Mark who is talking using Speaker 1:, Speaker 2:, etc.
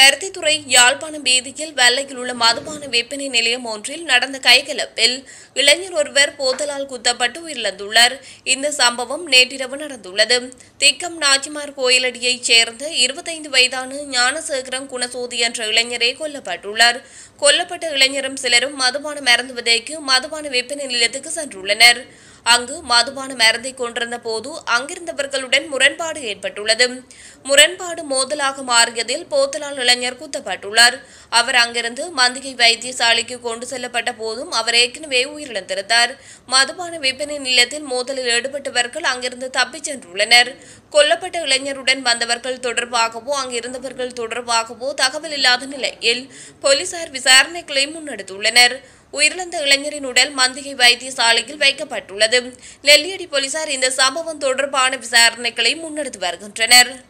Speaker 1: பருத்தித்துறை யாழ்ப்பாணம் வீதியில் வெள்ளையில் உள்ள மதுபான விற்பனை நிலையம் ஒன்றில் நடந்த கைகலப்பில் இளைஞர் ஒருவர் போத்தலால் குத்தப்பட்டு உயிரிழந்துள்ளார் இந்த சம்பவம் நேற்றிரவு நடந்துள்ளது திக்கம் நாச்சிமார் கோயிலடியைச் சேர்ந்த இருபத்தைந்து வயதான ஞானசேகரம் குணசோதி என்ற இளைஞரே கொல்லப்பட்டுள்ளார் கொல்லப்பட்ட இளைஞரும் சிலரும் மதுபானம் அருந்துவதற்கு மதுபான விற்பனை நிலையத்துக்கு சென்றுள்ளனர் அங்கு மதுபான மருந்தை கொண்டிருந்த போது அங்கிருந்தவர்களுடன் முரண்பாடு ஏற்பட்டுள்ளது முரண்பாடு மோதலாக மாறியதில் போத்தலால் இளைஞர் குத்தப்பட்டுள்ளார் அவர் அங்கிருந்து மந்திகை வைத்தியசாலைக்கு கொண்டு செல்லப்பட்ட போதும் அவர் ஏற்கனவே உயிரிழந்திருந்தார் மதுபான விற்பனை நிலையத்தில் மோதலில் ஈடுபட்டவர்கள் அங்கிருந்து தப்பிச் சென்றுள்ளனர் கொல்லப்பட்ட இளைஞருடன் வந்தவர்கள் தொடர்பாகவோ அங்கிருந்தவர்கள் தொடர்பாகவோ தகவல் இல்லாத நிலையில் போலீசார் விசாரணைகளை முன்னெடுத்துள்ளனர் உயிரிழந்த இளைஞரின் உடல் மந்திகை வைத்தியசாலையில் வைக்கப்பட்டுள்ளது நெல்லியடி போலீசார் இந்த சம்பவம் தொடர்பான விசாரணைகளை முன்னெடுத்து வருகின்றனர்